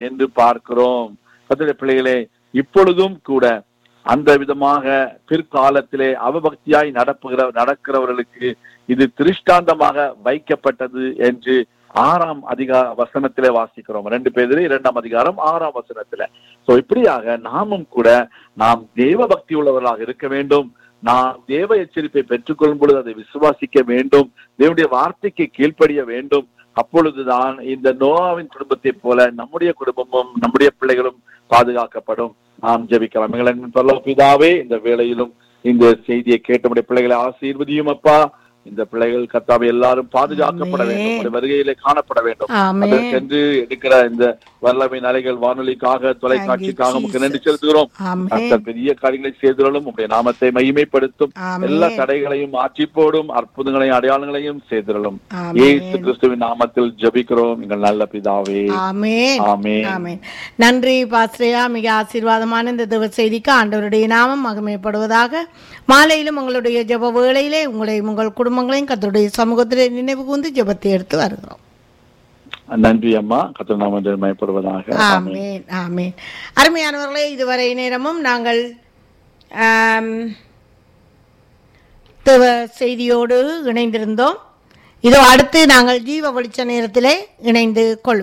என்று பார்க்கிறோம் கர்த்தருடைய பிள்ளைகளே இப்பொழுதும் கூட அந்த விதமாக பிற்காலத்திலே அவபக்தியாய் நடப்புகிற நடக்கிறவர்களுக்கு இது திருஷ்டாந்தமாக வைக்கப்பட்டது என்று ஆறாம் அதிகார வசனத்திலே வாசிக்கிறோம் ரெண்டு பேர் இரண்டாம் அதிகாரம் ஆறாம் வசனத்திலே சோ இப்படியாக நாமும் கூட நாம் தேவ பக்தி உள்ளவர்களாக இருக்க வேண்டும் நாம் தேவ எச்சரிப்பை பெற்றுக்கொள்ளும் பொழுது அதை விசுவாசிக்க வேண்டும் தேவனுடைய வார்த்தைக்கு கீழ்ப்படிய வேண்டும் அப்பொழுதுதான் இந்த நோவாவின் குடும்பத்தைப் போல நம்முடைய குடும்பமும் நம்முடைய பிள்ளைகளும் பாதுகாக்கப்படும் நாம் ஜெபிக்கலாம் எங்களின் பரலோக பிதாவே இந்த வேளையிலும் இந்த செய்தியை கேட்ட நம்முடைய பிள்ளைகளை ஆசீர்வதியும் அப்பா இந்த பிள்ளைகள் கத்தாவை எல்லாரும் பாதுகாக்கப்பட வேண்டும் ஆமென். உங்களுடைய வருகையிலே காணப்பட வேண்டும் ஆமென் அதற்கென்று எடுக்கிற இந்த வல்லமை அலைகள் வானொலிக்காக தொலைக்காட்சிக்காக நமக்கு நன்றி Jesus. செலுத்துகிறோம் ஆமென் கர்த்தர் பெரிய காரியங்களை செய்துள்ளலும் உடைய நாமத்தை மகிமைப்படுத்தும் எல்லா ஆமென் தடைகளையும் மாற்றி போடும் அற்புதங்களையும் அடையாளங்களையும் செய்திடலும் ஆமென். இயேசு கிறிஸ்துவின் நாமத்தில் ஜெபிக்கிறோம் எங்கள் நல்ல பிதாவே ஆமென் ஆமென் ஆமென் நன்றி பாஸ்ரேயா மிக ஆசீர்வாதமான இந்த தேவ செய்திக்கு ஆண்டவருடைய நாமம் மகிமைப்படுவதாக மாலையிலும் உங்களுடைய ஜெப வேளையிலே உங்களையும் உங்கள் குடும்பங்களையும் கத்தருடைய சமூகத்திலே நினைவு கூர்ந்து ஜெபத்தை எடுத்து வருகிறோம் நன்றி அம்மா கர்த்தர் நாமத்தில் மயப்படுவதாக ஆமென். ஆமென் ஆமென் அருமையானவர்களே இதுவரை நேரமும் நாங்கள் ஆம், தேவ செய்தியோடு இணைந்திருந்தோம் இதோ அடுத்து நாங்கள் ஜீவ வெளிச்ச நேரத்திலே இணைந்து கொள்வோம்